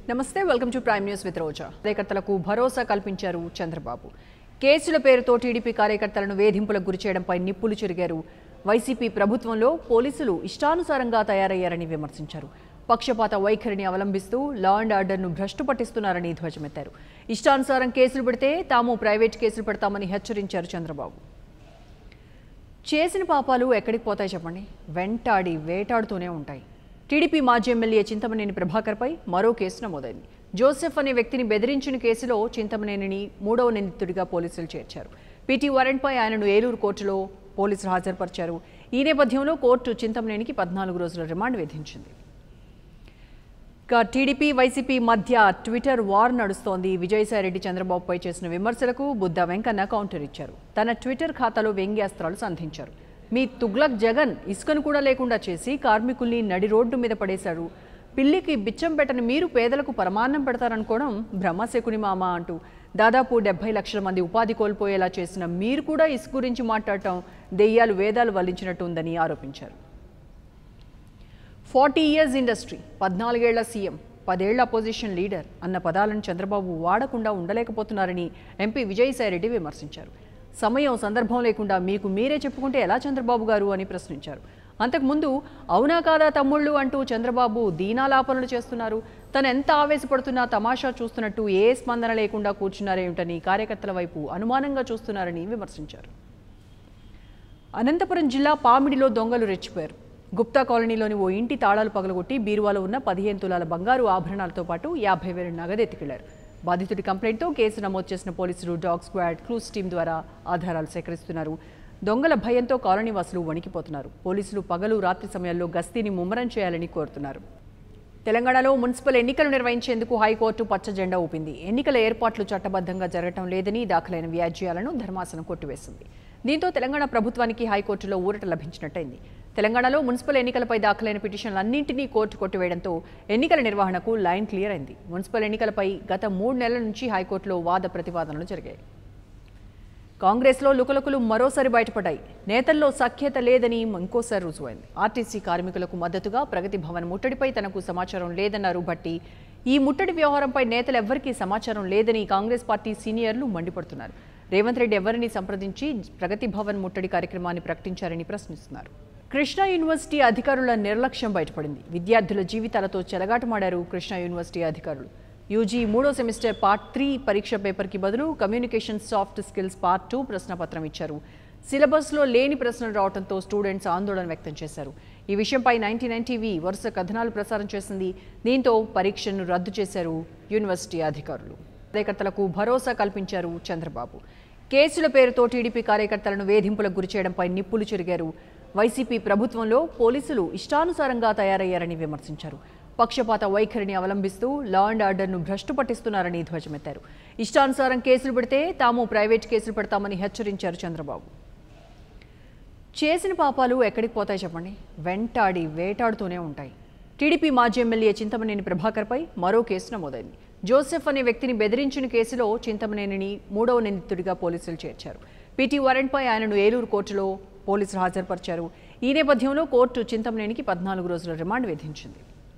నమస్తే welcome to prime news with Roja కార్యకర్తలకు భరోసా కల్పించారు చంద్రబాబు కేసుల పేరుతో టీడీపీ కార్యకర్తలను వేధింపులకు గురిచేయడంపై నిప్పులు చెరిగారు వైసీపీ ప్రభుత్వంలో పోలీసులు ఇష్టానుసారంగా తయారయ్యారని విమర్శించారు పక్షపాత వైఖరిని అవలంబిస్తూ లా అండ్ ఆర్డర్ను భ్రష్టు పట్టిస్తున్నారని ధ్వజమెత్తారు ఇష్టానుసారం కేసులు పెడితే తాము ప్రైవేట్ కేసులు పెడతామని హెచ్చరించారు చంద్రబాబు చేసిన పాపాలు ఎక్కడికి పోతాయి చెప్పండి వెంటాడి వేటాడుతూనే ఉంటాయి టీడీపీ మాజీ ఎమ్మెల్యే చింతమనేని ప్రభాకర్పై మరో కేసు నమోదైంది జోసెఫ్ అనే వ్యక్తిని బెదిరించిన కేసులో చింతమనేనిని మూడవ నిందితుడిగా పోలీసులు చేర్చారు పీటీ వారెంట్పై ఆయనను ఏలూరు కోర్టులో పోలీసులు హాజరుపరిచారు ఈ నేపథ్యంలో కోర్టు చింతమనేనికి పద్నాలుగు రోజుల రిమాండ్ విధించింది ఇక టీడీపీ వైసీపీ మధ్య ట్విట్టర్ వార్ నడుస్తోంది విజయసాయిరెడ్డి చంద్రబాబుపై చేసిన విమర్శలకు బుద్ధ వెంకన్న కౌంటర్ ఇచ్చారు తన ట్విట్టర్ ఖాతాలో వ్యంగ్యాస్త్రాలు సంధించారు మీ తుగ్లక్ జగన్ ఇసుకను కూడా లేకుండా చేసి కార్మికుల్ని నడి రోడ్డు మీద పడేశారు పిల్లికి బిచ్చం పెట్టని మీరు పేదలకు పరమాన్నం పెడతారనుకోవడం బ్రహ్మశకుని మామ అంటూ దాదాపు డెబ్బై లక్షల మంది ఉపాధి కోల్పోయేలా చేసిన మీరు కూడా ఇసుక గురించి మాట్లాడటం దెయ్యాలు వేదాలు వల్లించినట్టు ఉందని ఆరోపించారు ఫార్టీ ఇయర్స్ ఇండస్ట్రీ పద్నాలుగేళ్ల సీఎం పదేళ్ల అపోజిషన్ లీడర్ అన్న పదాలను చంద్రబాబు వాడకుండా ఉండలేకపోతున్నారని ఎంపీ విజయసాయిరెడ్డి విమర్శించారు సమయం సందర్భం లేకుండా మీకు మీరే చెప్పుకుంటే ఎలా చంద్రబాబు గారు అని ప్రశ్నించారు అంతకుముందు అవునా కాదా తమ్ముళ్ళు అంటూ చంద్రబాబు దీనాలాపనలు చేస్తున్నారు తను ఎంత ఆవేశపడుతున్నా తమాషా చూస్తున్నట్టు ఏ స్పందన లేకుండా కూర్చున్నారేమిటని కార్యకర్తల వైపు అనుమానంగా చూస్తున్నారని విమర్శించారు అనంతపురం జిల్లా పామిడిలో దొంగలు రెచ్చిపోయారు గుప్తా కాలనీలోని ఓ ఇంటి తాళాలు పగలగొట్టి బీరువాలో ఉన్న పదిహేను తులాల బంగారు ఆభరణాలతో పాటు యాభై వేల నగదు ఎత్తుకెళ్లారు బాధితుడి కంప్లైంట్తో కేసు నమోదు చేసిన పోలీసులు డాగ్ స్క్వాడ్ క్రూస్ టీం ద్వారా ఆధారాలు సేకరిస్తున్నారు దొంగల భయంతో కాలనీ వాసులు వణికిపోతున్నారు పోలీసులు పగలు రాత్రి సమయాల్లో గస్తీని ముమ్మరం చేయాలని కోరుతున్నారు తెలంగాణలో మున్సిపల్ ఎన్నికలు నిర్వహించేందుకు హైకోర్టు పచ్చ జెండా ఊపింది ఎన్నికల ఏర్పాట్లు చట్టబద్ధంగా జరగటం లేదని దాఖలైన వ్యాజ్యాలను ధర్మాసనం కొట్టివేసింది దీంతో తెలంగాణ ప్రభుత్వానికి హైకోర్టులో ఊరట లభించినట్టయింది తెలంగాణలో మున్సిపల్ ఎన్నికలపై దాఖలైన పిటిషన్లన్నింటినీ కోర్టు కొట్టివేయడంతో ఎన్నికల నిర్వహణకు లైన్ క్లియర్ అయింది మున్సిపల్ ఎన్నికలపై గత మూడు నెలల నుంచి హైకోర్టులో వాద ప్రతివాదనలు జరిగాయి కాంగ్రెస్లో లుకలుకలు మరోసారి బయటపడ్డాయి నేతల్లో సఖ్యత లేదని ఇంకోసారి రుజువైంది ఆర్టీసీ కార్మికులకు మద్దతుగా ప్రగతి భవన్ ముట్టడిపై తనకు సమాచారం లేదన్నారు భట్టి ఈ ముట్టడి వ్యవహారంపై నేతలు ఎవ్వరికీ సమాచారం లేదని కాంగ్రెస్ పార్టీ సీనియర్లు మండిపడుతున్నారు రేవంత్ రెడ్డి ఎవరిని సంప్రదించి ప్రగతి భవన్ ముట్టడి కార్యక్రమాన్ని ప్రకటించారని ప్రశ్నిస్తున్నారు కృష్ణా యూనివర్సిటీ అధికారుల నిర్లక్ష్యం బయటపడింది విద్యార్థుల జీవితాలతో చెలగాటమాడారు కృష్ణా యూనివర్సిటీ అధికారులు యూజీ మూడో సెమిస్టర్ పార్ట్ త్రీ పరీక్ష పేపర్కి బదులు communication soft skills part two ప్రశ్నపత్రం ఇచ్చారు సిలబస్లో లేని ప్రశ్నలు రావడంతో స్టూడెంట్స్ ఆందోళన వ్యక్తం చేశారు ఈ విషయంపై నైన్టీ నైన్ టీవీ వరుస కథనాలు ప్రసారం చేసింది దీంతో పరీక్షను రద్దు చేశారు యూనివర్సిటీ అధికారులు కార్యకర్తలకు భరోసా కల్పించారు చంద్రబాబు కేసుల పేరుతో టీడీపీ కార్యకర్తలను వేధింపులకు గురిచేయడంపై నిప్పులు చెరిగారు వైసీపీ ప్రభుత్వంలో పోలీసులు ఇష్టానుసారంగా తయారయ్యారని విమర్శించారు పక్షపాత వైఖరిని అవలంబిస్తూ లా అండ్ ఆర్డర్ను భ్రష్టు పట్టిస్తున్నారని ధ్వజమెత్తారు ఇష్టానుసారం కేసులు పెడితే తాము ప్రైవేట్ కేసులు పెడతామని హెచ్చరించారు చంద్రబాబు చేసిన పాపాలు ఎక్కడికి పోతాయి చెప్పండి వెంటాడి వేటాడుతూనే ఉంటాయి టీడీపీ మాజీ ఎమ్మెల్యే చింతమనేని ప్రభాకర్పై మరో కేసు నమోదైంది జోసెఫ్ అనే వ్యక్తిని బెదిరించిన కేసులో చింతమనేనిని మూడవ నిందితుడిగా పోలీసులు చేర్చారు పీటీ వారెంట్పై ఆయనను ఏలూరు కోర్టులో పోలీసులు హాజరుపరిచారు ఈ నేపథ్యంలో కోర్టు చింతమనేనికి పద్నాలుగు రోజుల రిమాండ్ విధించింది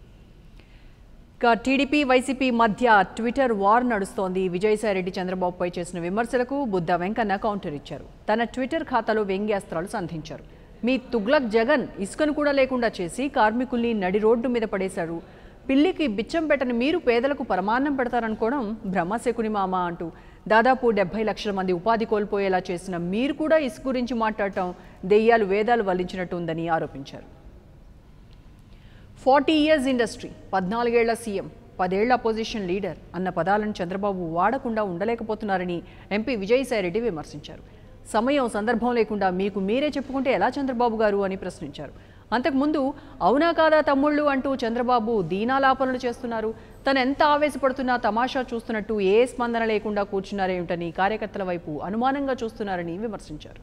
ఇక టీడీపీ వైసీపీ మధ్య ట్విట్టర్ వార్ నడుస్తోంది విజయసాయిరెడ్డి చంద్రబాబుపై చేసిన విమర్శలకు బుద్ధ వెంకన్న కౌంటర్ ఇచ్చారు తన ట్విట్టర్ ఖాతాలో వ్యంగ్యాస్త్రాలు సంధించారు మీ తుగ్లక్ జగన్ ఇసుకను కూడా లేకుండా చేసి కార్మికుల్ని నడి రోడ్డు మీద పడేశారు పిల్లికి బిచ్చం పెట్టని మీరు పేదలకు పరమాన్నం పెడతారనుకోవడం బ్రహ్మశకుని మామ అంటూ దాదాపు డెబ్బై లక్షల మంది ఉపాధి కోల్పోయేలా చేసిన మీరు కూడా ఇసుక గురించి మాట్లాడటం దెయ్యాలు వేదాలు వల్లించినట్టు ఉందని ఆరోపించారు ఫార్టీ ఇయర్స్ ఇండస్ట్రీ పద్నాలుగేళ్ల సీఎం పదేళ్ల అపోజిషన్ లీడర్ అన్న పదాలను చంద్రబాబు వాడకుండా ఉండలేకపోతున్నారని ఎంపీ విజయసాయిరెడ్డి విమర్శించారు సమయం సందర్భం లేకుండా మీకు మీరే చెప్పుకుంటే ఎలా చంద్రబాబు గారు అని ప్రశ్నించారు అంతకుముందు అవునా కాదా తమ్ముళ్ళు అంటూ చంద్రబాబు దీనాలాపనలు చేస్తున్నారు తను ఎంత ఆవేశపడుతున్నా తమాషా చూస్తున్నట్టు ఏ స్పందన లేకుండా కూర్చున్నారేమిటని కార్యకర్తల వైపు అనుమానంగా చూస్తున్నారని విమర్శించారు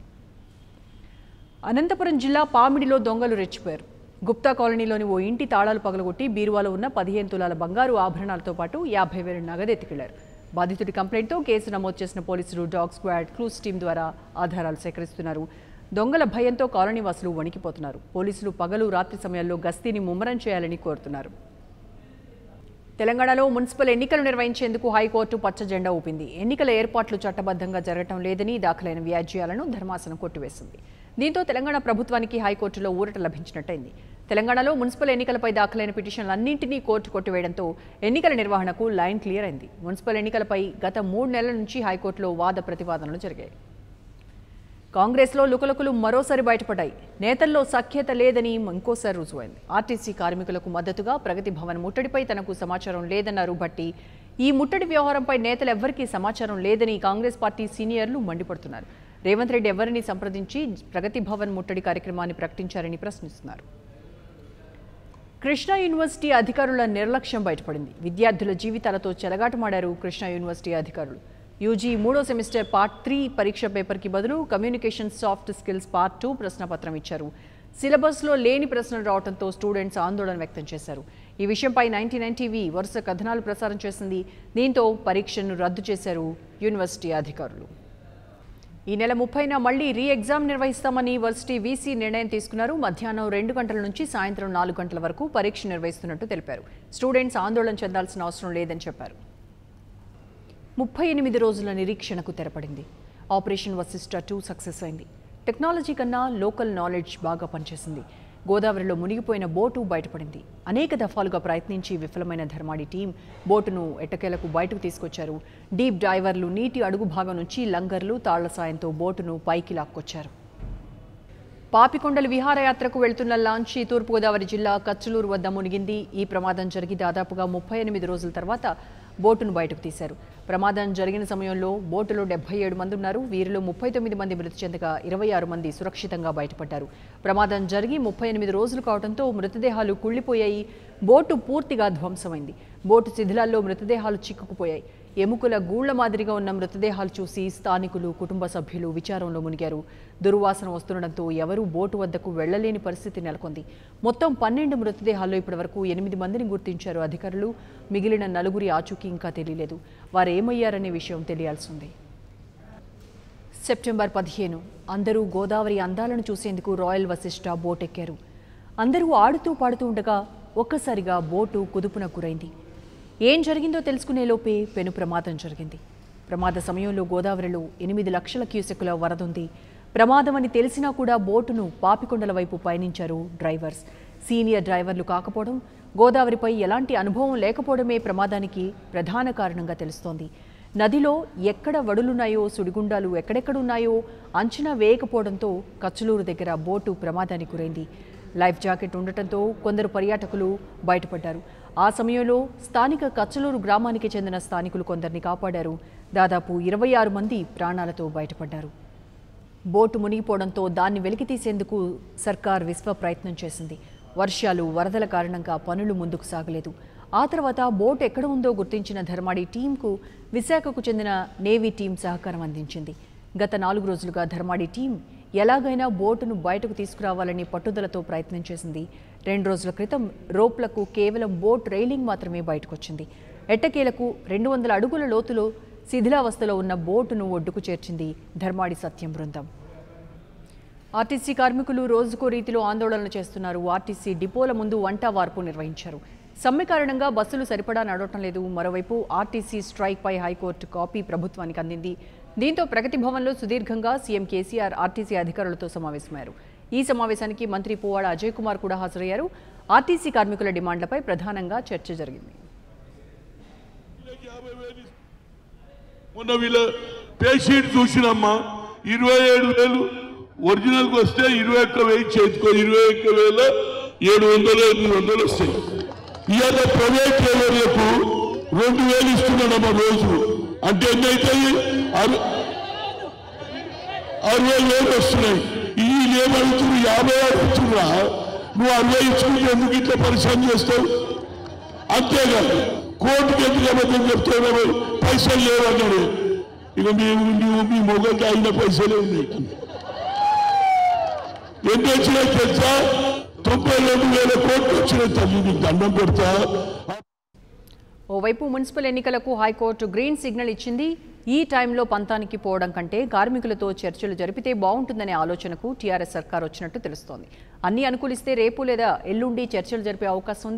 అనంతపురం జిల్లా పామిడిలో దొంగలు రెచ్చిపోయారు గుప్తా కాలనీలోని ఓ ఇంటి తాళాలు పగలగొట్టి బీరువాలో ఉన్న పదిహేను తులాల బంగారు ఆభరణాలతో పాటు యాభై వేల నగదు ఎత్తుకెళ్లారు బాధితుడి కంప్లైంట్తో కేసు నమోదు చేసిన పోలీసులు డాగ్ స్క్వాడ్ క్రూస్ టీం ద్వారా ఆధారాలు సేకరిస్తున్నారు దొంగల భయంతో కాలనీ వాసులు వణికిపోతున్నారు పోలీసులు పగలు రాత్రి సమయాల్లో గస్తీని ముమ్మరం చేయాలని కోరుతున్నారు తెలంగాణలో మున్సిపల్ ఎన్నికలు నిర్వహించేందుకు హైకోర్టు పచ్చ జెండా ఊపింది ఎన్నికల ఏర్పాట్లు చట్టబద్ధంగా జరగటం లేదని దాఖలైన వ్యాజ్యాలను ధర్మాసనం కొట్టివేసింది దీంతో తెలంగాణ ప్రభుత్వానికి హైకోర్టులో ఊరట లభించినట్టయింది తెలంగాణలో మున్సిపల్ ఎన్నికలపై దాఖలైన పిటిషన్లన్నింటినీ కోర్టు కొట్టివేయడంతో ఎన్నికల నిర్వహణకు లైన్ క్లియర్ అయింది మున్సిపల్ ఎన్నికలపై గత మూడు నెలల నుంచి హైకోర్టులో వాద ప్రతివాదనలు జరిగాయి కాంగ్రెస్లో లుకలుకలు మరోసారి బయటపడ్డాయి నేతల్లో సఖ్యత లేదని ఇంకోసారి రుజువైంది ఆర్టీసీ కార్మికులకు మద్దతుగా ప్రగతి భవన్ ముట్టడిపై తనకు సమాచారం లేదన్నారు భట్టి ఈ ముట్టడి వ్యవహారంపై నేతలెవ్వరికీ సమాచారం లేదని కాంగ్రెస్ పార్టీ సీనియర్లు మండిపడుతున్నారు రేవంత్ రెడ్డి ఎవరిని సంప్రదించి ప్రగతి భవన్ ముట్టడి కార్యక్రమాన్ని ప్రకటించారని ప్రశ్నిస్తున్నారు కృష్ణా యూనివర్సిటీ అధికారుల నిర్లక్ష్యం బయటపడింది విద్యార్థుల జీవితాలతో చెలగాటమాడారు కృష్ణా యూనివర్సిటీ అధికారులు యూజీ మూడో సెమిస్టర్ పార్ట్ త్రీ పరీక్ష పేపర్కి బదులు communication soft skills part two ప్రశ్నపత్రం ఇచ్చారు సిలబస్లో లేని ప్రశ్నలు రావడంతో స్టూడెంట్స్ ఆందోళన వ్యక్తం చేశారు ఈ విషయంపై నైన్టీ నైన్ టీవీ వరుస కథనాలు ప్రసారం చేసింది దీంతో పరీక్షను రద్దు చేశారు యూనివర్సిటీ అధికారులు ఈ నెల ముప్పైన మళ్లీ రీ ఎగ్జామ్ నిర్వహిస్తామని వర్సిటీ వీసీ నిర్ణయం తీసుకున్నారు మధ్యాహ్నం రెండు గంటల నుంచి సాయంత్రం నాలుగు గంటల వరకు పరీక్ష నిర్వహిస్తున్నట్టు తెలిపారు స్టూడెంట్స్ ఆందోళన చెందాల్సిన అవసరం లేదని చెప్పారు ముప్పై ఎనిమిది రోజుల నిరీక్షణకు తెరపడింది ఆపరేషన్ వశిష్ట టూ సక్సెస్ అయింది టెక్నాలజీ కన్నా లోకల్ నాలెడ్జ్ బాగా పనిచేసింది గోదావరిలో మునిగిపోయిన బోటు బయటపడింది అనేక దఫాలుగా ప్రయత్నించి విఫలమైన ధర్మాడి టీం బోటును ఎట్టకేలకు బయటకు తీసుకొచ్చారు డీప్ డైవర్లు నీటి అడుగు భాగం నుంచి లంగర్లు తాళ్ల సాయంతో బోటును పైకి లాక్కొచ్చారు పాపికొండలు విహారయాత్రకు వెళ్తున్న లాంచీ తూర్పుగోదావరి జిల్లా కచ్చులూరు వద్ద మునిగింది ఈ ప్రమాదం జరిగి దాదాపుగా ముప్పై ఎనిమిది రోజుల తర్వాత బోటును బయటకు తీశారు ప్రమాదం జరిగిన సమయంలో బోటులో డెబ్బై ఏడు మంది ఉన్నారు వీరిలో ముప్పై తొమ్మిది మంది మృతి చెందగా ఇరవై ఆరు మంది సురక్షితంగా బయటపడ్డారు ప్రమాదం జరిగి ముప్పై ఎనిమిది రోజులు కావడంతో మృతదేహాలు కుళ్ళిపోయాయి బోటు పూర్తిగా ధ్వంసమైంది బోటు శిథిలాల్లో మృతదేహాలు చిక్కుకుపోయాయి ఎముకల గూళ్ల మాదిరిగా ఉన్న మృతదేహాలు చూసి స్థానికులు కుటుంబ సభ్యులు విచారంలో మునిగారు దుర్వాసన వస్తుండటంతో ఎవరూ బోటు వద్దకు వెళ్లలేని పరిస్థితి నెలకొంది మొత్తం పన్నెండు మృతదేహాల్లో ఇప్పటివరకు ఎనిమిది మందిని గుర్తించారు అధికారులు మిగిలిన నలుగురి ఆచూకీ ఇంకా తెలియలేదు వారు ఏమయ్యారనే విషయం తెలియాల్సి ఉంది సెప్టెంబర్ పదిహేను అందరూ గోదావరి అందాలను చూసేందుకు రాయల్ వశిష్ట బోట్ ఎక్కారు అందరూ ఆడుతూ పాడుతూ ఉండగా ఒక్కసారిగా బోటు కుదుపున గురైంది ఏం జరిగిందో తెలుసుకునే లోపే పెను ప్రమాదం జరిగింది ప్రమాద సమయంలో గోదావరిలో ఎనిమిది లక్షల క్యూసెక్కుల వరదుంది ప్రమాదం అని తెలిసినా కూడా బోటును పాపికొండల వైపు పయనించారు డ్రైవర్స్ సీనియర్ డ్రైవర్లు కాకపోవడం గోదావరిపై ఎలాంటి అనుభవం లేకపోవడమే ప్రమాదానికి ప్రధాన కారణంగా తెలుస్తోంది నదిలో ఎక్కడ వడులున్నాయో సుడిగుండాలు ఎక్కడెక్కడున్నాయో అంచనా వేయకపోవడంతో కచ్చలూరు దగ్గర బోటు ప్రమాదానికి గురైంది లైఫ్ జాకెట్ ఉండటంతో కొందరు పర్యాటకులు బయటపడ్డారు ఆ సమయంలో స్థానిక కచ్చలూరు గ్రామానికి చెందిన స్థానికులు కొందరిని కాపాడారు దాదాపు ఇరవై ఆరు మంది ప్రాణాలతో బయటపడ్డారు బోటు మునిగిపోవడంతో దాన్ని వెలికి తీసేందుకు సర్కార్ విశ్వ ప్రయత్నం చేసింది వర్షాలు వరదల కారణంగా పనులు ముందుకు సాగలేదు ఆ తర్వాత బోట్ ఎక్కడ ఉందో గుర్తించిన ధర్మాడి టీంకు విశాఖకు చెందిన నేవీ టీం సహకారం అందించింది గత నాలుగు రోజులుగా ధర్మాడి టీం ఎలాగైనా బోటును బయటకు తీసుకురావాలని పట్టుదలతో ప్రయత్నం చేసింది రెండు రోజుల క్రితం రోప్లకు కేవలం బోట్ రైలింగ్ మాత్రమే బయటకొచ్చింది ఎట్టకేలకు రెండు వందల అడుగుల లోతులో శిథిలావస్థలో ఉన్న బోటును ఒడ్డుకు చేర్చింది ధర్మాడి సత్యం బృందం ఆర్టీసీ కార్మికులు రోజుకో రీతిలో ఆందోళన చేస్తున్నారు ఆర్టీసీ డిపోల ముందు వంట వార్పు నిర్వహించారు సమ్మె కారణంగా బస్సులు సరిపడా నడవటం లేదు మరోవైపు ఆర్టీసీ స్ట్రైక్పై హైకోర్టు కాపీ ప్రభుత్వానికి అందింది దీంతో ప్రగతి భవన్లో సుదీర్ఘంగా సీఎం కేసీఆర్ ఆర్టీసీ అధికారులతో సమావేశమయ్యారు ఈ సమావేశానికి మంత్రి పువ్వాడ అజయ్ కుమార్ కూడా హాజరయ్యారు ఆర్టీసీ కార్మికుల డిమాండ్లపై ప్రధానంగా చర్చ జరిగింది మొన్న వీళ్ళ పేషీట్ చూసినమ్మా ఇరవై ఏడు వేలు ఒరిజినల్కి వస్తే ఇరవై ఒక్క వెయ్యి చేతికో ఇరవై ఒక్క వేల ఏడు వందలు ఎనిమిది వందలు వస్తాయి ఇవాళ ప్రైవేట్ లేబర్లకు రెండు వేలు ఇస్తున్నాడమ్మా రోజు అంటే ఎన్ని అవుతాయి అరు అరవై వేలు వస్తున్నాయి ఈ ఏమడుగుతున్నారు యాభై అడుగుతున్నా నువ్వు అరవై ఇచ్చుకుంటే ఎందుకు ఇట్లా పరిశ్రమ చేస్తావు అంతేకాదు కోర్టుకి ఎందుకు అబద్ధం చెప్తావు పైసలు లేవన్నాడు ఇక మేము నువ్వు మీ మొగలు తాగిన పైసలే ఉన్నాయి ఎన్ని వచ్చినాయి తెలుసా తొంభై రెండు వేల కోట్లు వచ్చినాయి తల్లి నీకు దండం పెడతా ఓవైపు మున్సిపల్ ఎన్నికలకు హైకోర్టు గ్రీన్ సిగ్నల్ ఇచ్చింది ఈ టైంలో పంతానికి పోవడం కంటే కార్మికులతో చర్చలు జరిపితే బాగుంటుందనే ఆలోచనకు టీఆర్ఎస్ సర్కార్ వచ్చినట్టు తెలుస్తోంది అన్ని అనుకూలిస్తే రేపు లేదా ఎల్లుండి చర్చలు జరిపే అవకాశం ఉంది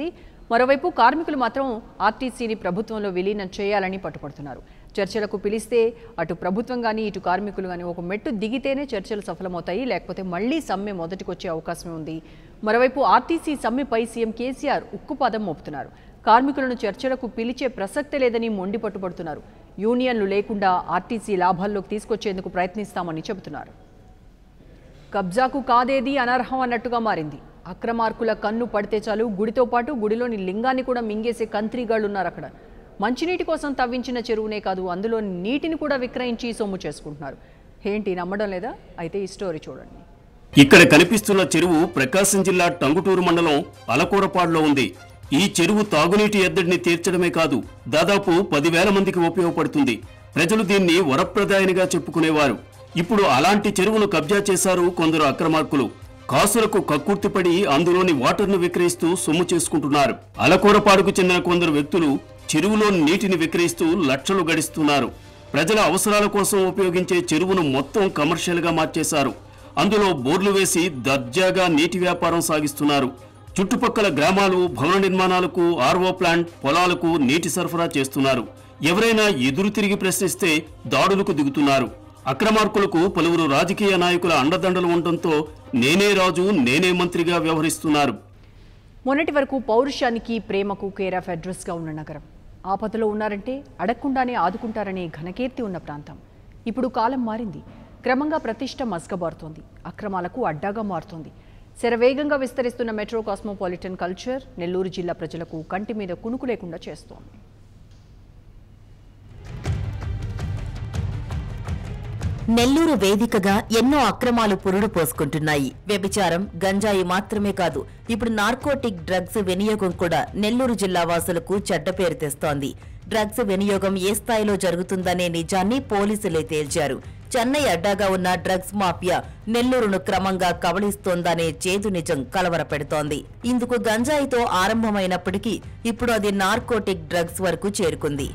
మరోవైపు కార్మికులు మాత్రం ఆర్టీసీని ప్రభుత్వంలో విలీనం చేయాలని పట్టుపడుతున్నారు చర్చలకు పిలిస్తే అటు ప్రభుత్వం కానీ ఇటు కార్మికులు కానీ ఒక మెట్టు దిగితేనే చర్చలు సఫలమవుతాయి లేకపోతే మళ్లీ సమ్మె మొదటికొచ్చే అవకాశమే ఉంది మరోవైపు ఆర్టీసీ సమ్మెపై సీఎం కేసీఆర్ ఉక్కుపాదం మోపుతున్నారు కార్మికులను చర్చలకు పిలిచే ప్రసక్తే లేదని మొండి పట్టుబడుతున్నారు యూనియన్లు లేకుండా ఆర్టీసీ లాభాల్లోకి తీసుకొచ్చేందుకు ప్రయత్నిస్తామని చెబుతున్నారు కబ్జాకు కాదేది అనర్హం అన్నట్టుగా మారింది అక్రమార్కుల కన్ను పడితే చాలు గుడితో పాటు గుడిలోని లింగాన్ని కూడా మింగేసే కంత్రీగాళ్ళు ఉన్నారు అక్కడ మంచినీటి కోసం తవ్వించిన చెరువునే కాదు అందులోని నీటిని కూడా విక్రయించి సొమ్ము చేసుకుంటున్నారు ఏంటి నమ్మడం లేదా అయితే ఈ స్టోరీ చూడండి ఇక్కడ కనిపిస్తున్న చెరువు ప్రకాశం జిల్లా టంగుటూరు మండలం అలకూరపాడులో ఉంది ఈ చెరువు తాగునీటి ఎద్దడిని తీర్చడమే కాదు దాదాపు పదివేల మందికి ఉపయోగపడుతుంది ప్రజలు దీన్ని వరప్రదాయనిగా చెప్పుకునేవారు ఇప్పుడు అలాంటి చెరువును కబ్జా చేశారు కొందరు అక్రమార్కులు కాసులకు కక్కుర్తిపడి అందులోని వాటర్ను విక్రయిస్తూ సొమ్ము చేసుకుంటున్నారు అలకూరపాడుకు చెందిన కొందరు వ్యక్తులు చెరువులోని నీటిని విక్రయిస్తూ లక్షలు గడిస్తున్నారు ప్రజల అవసరాల కోసం ఉపయోగించే చెరువును మొత్తం కమర్షియల్ గా మార్చేశారు అందులో బోర్లు వేసి దర్జాగా నీటి వ్యాపారం సాగిస్తున్నారు చుట్టుపక్కల గ్రామాలు భవన నిర్మాణాలకు ఆర్వో ప్లాంట్ పొలాలకు నీటి సరఫరా చేస్తున్నారు ఎవరైనా ఎదురు తిరిగి ప్రశ్నిస్తే దాడులకు దిగుతున్నారు అక్రమార్కులకు పలువురు రాజకీయ నాయకుల అండదండలు ఉండటంతో నేనే రాజు నేనే మంత్రిగా వ్యవహరిస్తున్నారు మొన్నటి వరకు పౌరుషానికి ప్రేమకు కేర్ ఆఫ్ అడ్రస్గా ఉన్న నగరం ఆపదలో ఉన్నారంటే అడగకుండానే ఆదుకుంటారనే ఘనకీర్తి ఉన్న ప్రాంతం ఇప్పుడు కాలం మారింది క్రమంగా ప్రతిష్ట మస్కబారుతోంది అక్రమాలకు అడ్డాగా మారుతోంది శరవేగంగా విస్తరిస్తున్న మెట్రో కాస్మోపాలిటన్ కల్చర్ నెల్లూరు జిల్లా ప్రజలకు కంటి మీద కునుకు లేకుండా చేస్తోంది నెల్లూరు వేదికగా ఎన్నో అక్రమాలు పురుడు పోసుకుంటున్నాయి వ్యభిచారం గంజాయి మాత్రమే కాదు ఇప్పుడు నార్కోటిక్ డ్రగ్స్ వినియోగం కూడా నెల్లూరు జిల్లా వాసులకు చెడ్డ పేరు తెస్తోంది డ్రగ్స్ వినియోగం ఏ స్థాయిలో జరుగుతుందనే నిజాన్ని పోలీసులే తేల్చారు చెన్నై అడ్డాగా ఉన్న డ్రగ్స్ మాఫియా నెల్లూరును క్రమంగా కబళిస్తోందనే చేదు నిజం కలవరపెడుతోంది ఇందుకు గంజాయితో ఆరంభమైనప్పటికీ ఇప్పుడు అది నార్కోటిక్ డ్రగ్స్ వరకు చేరుకుంది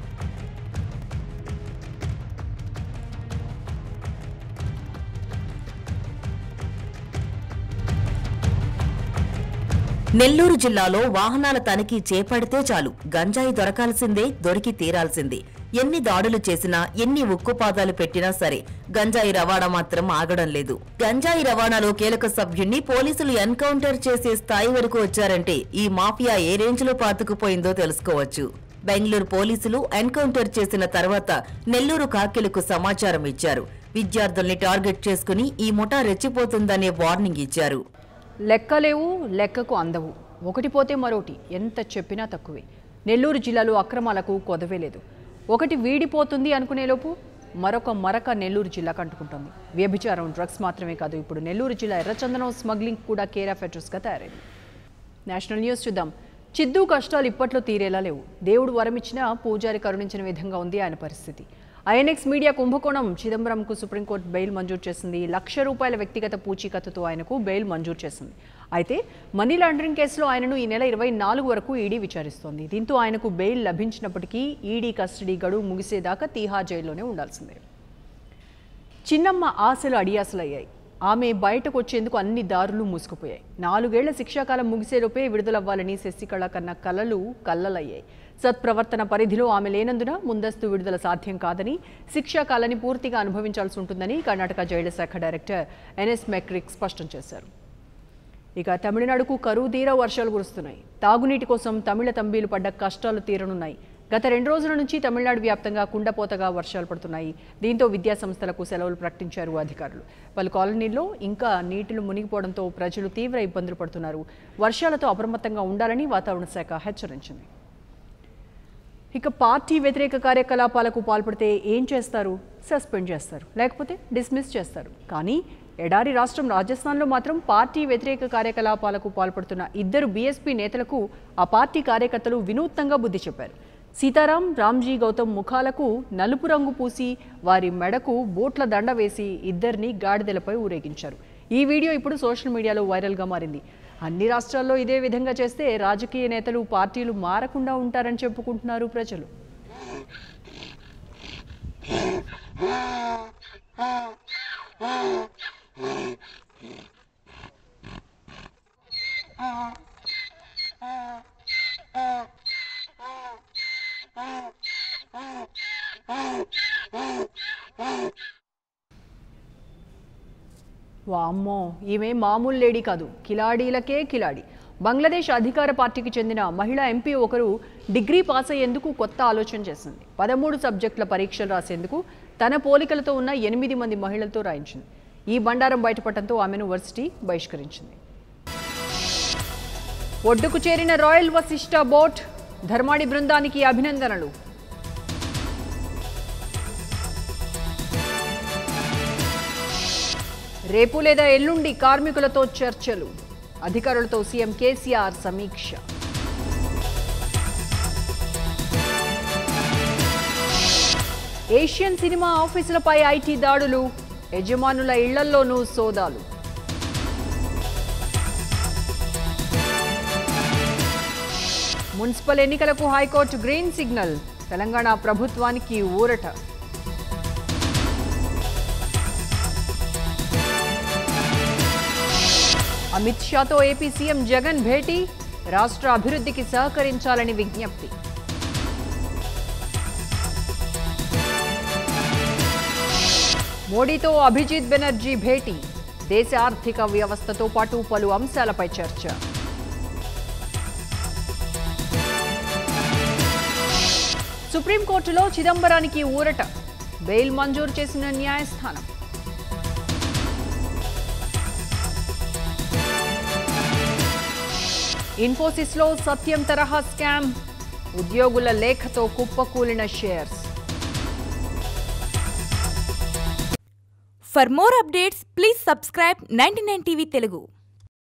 నెల్లూరు జిల్లాలో వాహనాల తనిఖీ చేపడితే చాలు గంజాయి దొరకాల్సిందే దొరికి తీరాల్సిందే ఎన్ని దాడులు చేసినా ఎన్ని ఉక్కుపాదాలు పెట్టినా సరే గంజాయి రవాణా మాత్రం ఆగడం లేదు గంజాయి రవాణాలో కీలక సభ్యుణ్ణి పోలీసులు ఎన్కౌంటర్ చేసే స్థాయి వరకు వచ్చారంటే ఈ మాఫియా ఏ రేంజ్ లో పాతుకుపోయిందో తెలుసుకోవచ్చు బెంగళూరు పోలీసులు ఎన్కౌంటర్ చేసిన తర్వాత నెల్లూరు కాకిలకు సమాచారం ఇచ్చారు విద్యార్థుల్ని టార్గెట్ చేసుకుని ఈ ముఠా రెచ్చిపోతుందనే వార్నింగ్ ఇచ్చారు లెక్కలేవు లెక్కకు అందవు ఒకటి పోతే మరోటి ఎంత చెప్పినా తక్కువే నెల్లూరు జిల్లాలో అక్రమాలకు కొదవే లేదు ఒకటి వీడిపోతుంది అనుకునేలోపు మరొక మరక నెల్లూరు జిల్లాకు అంటుకుంటోంది వ్యభిచారం డ్రగ్స్ మాత్రమే కాదు ఇప్పుడు నెల్లూరు జిల్లా ఎర్రచందనం స్మగ్లింగ్ కూడా కేర్ ఆఫ్ అడ్రస్గా తయారైంది నేషనల్ న్యూస్ చూద్దాం చిద్దు కష్టాలు ఇప్పట్లో తీరేలా లేవు దేవుడు వరమిచ్చినా పూజారి కరుణించిన విధంగా ఉంది ఆయన పరిస్థితి ఐఎన్ఎక్స్ మీడియా కుంభకోణం చిదంబరంకు సుప్రీంకోర్టు బెయిల్ మంజూరు చేసింది లక్ష రూపాయల వ్యక్తిగత పూచీకత్తుతో ఆయనకు బెయిల్ మంజూరు చేసింది అయితే మనీ లాండరింగ్ కేసులో ఆయనను ఈ నెల ఇరవై నాలుగు వరకు ఈడీ విచారిస్తోంది దీంతో ఆయనకు బెయిల్ లభించినప్పటికీ ఈడీ కస్టడీ గడువు ముగిసేదాకా తీహార్ జైల్లోనే ఉండాల్సిందే చిన్నమ్మ ఆశలు అడియాసలయ్యాయి ఆమె బయటకు వచ్చేందుకు అన్ని దారులు మూసుకుపోయాయి నాలుగేళ్ల శిక్షాకాలం ముగిసేలోపే విడుదలవ్వాలని శశికళ కన్న కలలు కల్లలయ్యాయి సత్ప్రవర్తన పరిధిలో ఆమె లేనందున ముందస్తు విడుదల సాధ్యం కాదని శిక్షాకాలాన్ని పూర్తిగా అనుభవించాల్సి ఉంటుందని కర్ణాటక జైళ్ల శాఖ డైరెక్టర్ ఎన్ఎస్ మెక్రిక్ స్పష్టం చేశారు ఇక తమిళనాడుకు కరువు తీర వర్షాలు కురుస్తున్నాయి తాగునీటి కోసం తమిళ తంబీలు పడ్డ కష్టాలు తీరనున్నాయి గత రెండు రోజుల నుంచి తమిళనాడు వ్యాప్తంగా కుండపోతగా వర్షాలు పడుతున్నాయి దీంతో విద్యా సంస్థలకు సెలవులు ప్రకటించారు అధికారులు పలు కాలనీల్లో ఇంకా నీటిలో మునిగిపోవడంతో ప్రజలు తీవ్ర ఇబ్బందులు పడుతున్నారు వర్షాలతో అప్రమత్తంగా ఉండాలని వాతావరణ శాఖ హెచ్చరించింది ఇక పార్టీ వ్యతిరేక కార్యకలాపాలకు పాల్పడితే ఏం చేస్తారు సస్పెండ్ చేస్తారు లేకపోతే డిస్మిస్ చేస్తారు కానీ ఎడారి రాష్ట్రం రాజస్థాన్లో మాత్రం పార్టీ వ్యతిరేక కార్యకలాపాలకు పాల్పడుతున్న ఇద్దరు బీఎస్పీ నేతలకు ఆ పార్టీ కార్యకర్తలు వినూత్నంగా బుద్ధి చెప్పారు సీతారాం రామ్జీ గౌతమ్ ముఖాలకు నలుపు రంగు పూసి వారి మెడకు బోట్ల దండ వేసి ఇద్దరిని గాడిదలపై ఊరేగించారు ఈ వీడియో ఇప్పుడు సోషల్ మీడియాలో వైరల్గా మారింది అన్ని రాష్ట్రాల్లో ఇదే విధంగా చేస్తే రాజకీయ నేతలు పార్టీలు మారకుండా ఉంటారని చెప్పుకుంటున్నారు ప్రజలు వామ్మో ఈమె మామూలు లేడీ కాదు కిలాడీలకే కిలాడి బంగ్లాదేశ్ అధికార పార్టీకి చెందిన మహిళా ఎంపీ ఒకరు డిగ్రీ పాస్ అయ్యేందుకు కొత్త ఆలోచన చేసింది పదమూడు సబ్జెక్టుల పరీక్షలు రాసేందుకు తన పోలికలతో ఉన్న ఎనిమిది మంది మహిళలతో రాయించింది ఈ బండారం బయటపడటంతో ఆమెను వర్సిటీ బహిష్కరించింది ఒడ్డుకు చేరిన రాయల్ వశిష్ట బోట్ ధర్మాడి బృందానికి అభినందనలు రేపు లేదా ఎల్లుండి కార్మికులతో చర్చలు అధికారులతో సీఎం కేసీఆర్ సమీక్ష ఏషియన్ సినిమా ఆఫీసులపై ఐటీ దాడులు యజమానుల ఇళ్లల్లోనూ సోదాలు మున్సిపల్ ఎన్నికలకు హైకోర్టు గ్రీన్ సిగ్నల్ తెలంగాణ ప్రభుత్వానికి ఊరట అమిత్ షాతో ఏపీ సీఎం జగన్ భేటీ రాష్ట్ర అభివృద్ధికి సహకరించాలని విజ్ఞప్తి మోడీతో అభిజిత్ బెనర్జీ భేటీ దేశ ఆర్థిక వ్యవస్థతో పాటు పలు అంశాలపై చర్చ సుప్రీంకోర్టులో చిదంబరానికి ఊరట బెయిల్ మంజూరు చేసిన న్యాయస్థానం ఇన్ఫోసిస్లో సత్యం తరహా స్కామ్ ఉద్యోగుల లేఖతో కుప్పకూలిన shares For more updates, please subscribe 99 TV Telugu.